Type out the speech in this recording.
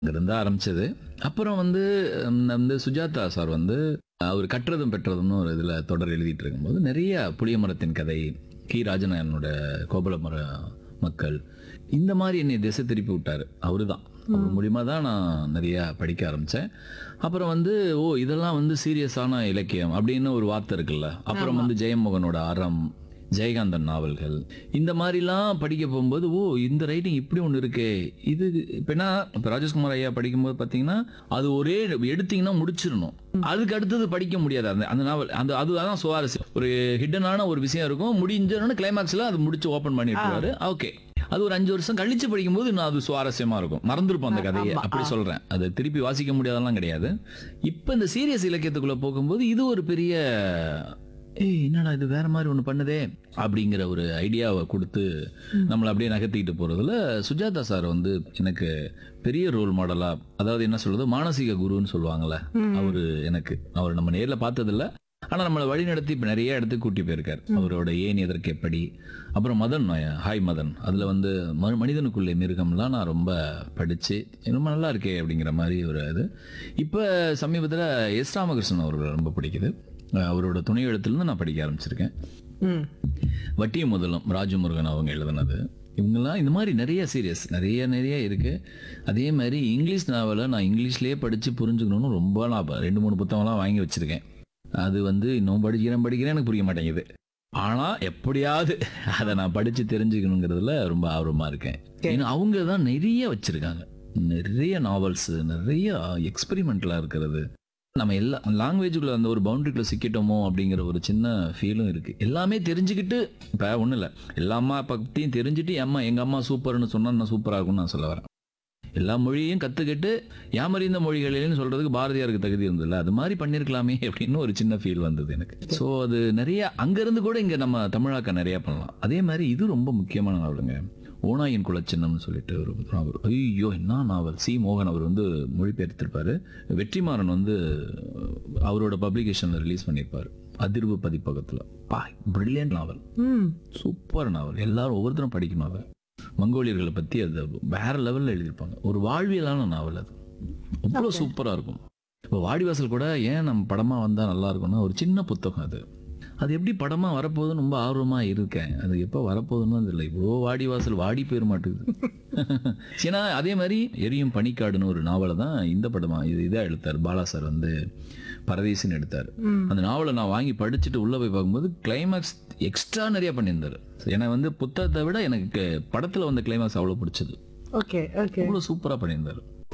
இருந்து ஆரம்பிச்சது அப்புறம் வந்து ம், வந்து சுஜாதா சார் வந்து அவர் கற்றதும் பெற்றதும்னு ஒரு இதில் தொடர் எழுதிட்டு இருக்கும்போது நிறைய புளிய மரத்தின் கதை கி ராஜநாயனோட கோபல மர மக்கள் இந்த மாதிரி என்னை திசை திருப்பி விட்டாரு அவரு தான் அவர் மூலியமாக தான் நான் நிறைய படிக்க ஆரம்பித்தேன் அப்புறம் வந்து ஓ இதெல்லாம் வந்து சீரியஸான இலக்கியம் அப்படின்னு ஒரு வார்த்தை இருக்குல்ல அப்புறம் வந்து ஜெயமோகனோட அறம் ஜெயகாந்தன் நாவல்கள் இந்த மாதிரிலாம் படிக்க போகும்போது ஓ இந்த ரைட்டிங் இப்படி ஒன்று இருக்கே இது இப்போ என்ன இப்போ ராஜேஷ்குமார் ஐயா படிக்கும்போது பார்த்தீங்கன்னா அது ஒரே எடுத்தீங்கன்னா முடிச்சிடணும் அதுக்கு அடுத்தது படிக்க முடியாது அந்த அந்த நாவல் அந்த அதுதான் சுவாரஸ்யம் ஒரு ஹிடனான ஒரு விஷயம் இருக்கும் முடிஞ்சோன்னு கிளைமேக்ஸில் அது முடிச்சு ஓப்பன் பண்ணிட்டுருவாரு ஓகே அது ஒரு அஞ்சு வருஷம் கழிச்சு படிக்கும்போது இன்னும் அது சுவாரஸ்யமா இருக்கும் மறந்துருப்போம் அந்த கதையை அப்படி சொல்றேன் அது திருப்பி வாசிக்க முடியாதெல்லாம் கிடையாது இப்போ இந்த சீரியஸ் இலக்கியத்துக்குள்ள போகும்போது இது ஒரு பெரிய ஏய் என்னடா இது வேற மாதிரி ஒன்று பண்ணுதே அப்படிங்கிற ஒரு ஐடியாவை கொடுத்து நம்மளை அப்படியே நகர்த்திக்கிட்டு போறதுல சுஜாதா சார் வந்து எனக்கு பெரிய ரோல் மாடலா அதாவது என்ன சொல்றது மானசீக குருன்னு சொல்லுவாங்கல்ல அவரு எனக்கு அவர் நம்ம நேர்ல பார்த்ததில்ல ஆனா நம்மளை வழி நடத்தி இப்ப நிறைய இடத்துக்கு கூட்டி போயிருக்காரு அவரோட ஏன் எதற்கு எப்படி அப்புறம் மதன் ஹாய் மதன் அதுல வந்து ம- மனிதனுக்குள்ளே மிருகம்லாம் நான் ரொம்ப படிச்சு ரொம்ப நல்லா இருக்கே அப்படிங்கிற மாதிரி ஒரு இது இப்ப சமீபத்துல எஸ் ராமகிருஷ்ணன் அவர்கள் ரொம்ப பிடிக்குது அஹ் அவரோட துணை எழுத்துலேருந்து நான் படிக்க ஆரம்பிச்சிருக்கேன் ம் வட்டியும் முதலும் ராஜமுருகன் அவங்க எழுதுனது இவங்கெல்லாம் இந்த மாதிரி நிறைய சீரியஸ் நிறைய நிறைய இருக்கு அதே மாதிரி இங்கிலீஷ் நாவலை நான் இங்கிலீஷ்லயே படிச்சு புரிஞ்சுக்கணும்னு ரொம்ப நான் ப- ரெண்டு மூணு புத்தகம்லாம் வாங்கி வச்சிருக்கேன் அது வந்து இன்னும் படிக்கிறேன் படிக்கிறேன் எனக்கு புரிய மாட்டேங்குது ஆனா எப்படியாவது அதை நான் படிச்சு தெரிஞ்சுக்கணுங்கிறதுல ரொம்ப ஆர்வமா இருக்கேன் ஏன்னா அவங்க தான் நிறைய வச்சிருக்காங்க நிறைய நாவல்ஸ் நிறைய எக்ஸ்பெரிமெண்ட்லாம் இருக்கிறது நம்ம எல்லா லாங்குவேஜுக்குள்ள அந்த ஒரு பவுண்டரிக்குள்ள சிக்கிட்டோமோ அப்படிங்கிற ஒரு சின்ன ஃபீலும் இருக்கு எல்லாமே தெரிஞ்சுக்கிட்டு இப்போ ஒன்றும் இல்லை எல்லா அம்மா பற்றியும் தெரிஞ்சுட்டு என் அம்மா எங்கள் அம்மா சூப்பர்னு சொன்னா நான் சூப்பராக இருக்கும்னு நான் சொல்ல வரேன் எல்லா மொழியையும் கற்றுக்கிட்டு யாமறிந்த மொழிகளில்னு சொல்றதுக்கு பாரதியாருக்கு தகுதி இருந்ததில்ல அது மாதிரி பண்ணியிருக்கலாமே அப்படின்னு ஒரு சின்ன ஃபீல் வந்தது எனக்கு ஸோ அது நிறைய அங்கேருந்து கூட இங்கே நம்ம தமிழாக்க நிறைய பண்ணலாம் அதே மாதிரி இது ரொம்ப முக்கியமான நாவலுங்க ஓனாயின் குலச்சின்னம்னு சொல்லிட்டு ஒரு நாவல் ஐயோ என்ன நாவல் சி மோகன் அவர் வந்து மொழிபெயர்த்திருப்பாரு வெற்றிமாறன் வந்து அவரோட பப்ளிகேஷனில் ரிலீஸ் பண்ணியிருப்பாரு அதிர்வு பதிப்பகத்தில் பா பிரில்லியன்ட் நாவல் ம் சூப்பர் நாவல் எல்லாரும் ஒவ்வொருத்தரும் படிக்கணும் அதை மங்கோலியர்களை பற்றி அது வேற லெவலில் எழுதியிருப்பாங்க ஒரு வாழ்வியலான நாவல் அது அவ்வளோ சூப்பராக இருக்கும் இப்போ வாடிவாசல் கூட ஏன் நம்ம படமாக வந்தால் நல்லா இருக்கும்னா ஒரு சின்ன புத்தகம் அது அது எப்படி படமாக வரப்போகுதுன்னு ரொம்ப ஆர்வமாக இருக்கேன் அது எப்போ வரப்போகுதுன்னு தெரியல இவ்வளோ வாடிவாசல் வாடி போயிட மாட்டேங்குது ஏன்னா அதே மாதிரி எரியும் பனிக்காடுன்னு ஒரு நாவலை தான் இந்த படமாக இது இதாக எடுத்தார் பாலா சார் வந்து பரதேசின்னு எடுத்தார் அந்த நாவலை நான் வாங்கி படிச்சுட்டு உள்ளே போய் பார்க்கும்போது கிளைமேக்ஸ் எக்ஸ்ட்ரா நிறைய பண்ணியிருந்தாரு ஏன்னா வந்து புத்தகத்தை விட எனக்கு படத்தில் வந்த கிளைமேக்ஸ் அவ்வளோ பிடிச்சது ஓகே ஓகே அவ்வளோ சூப்பராக பண்ணியிருந்தாரு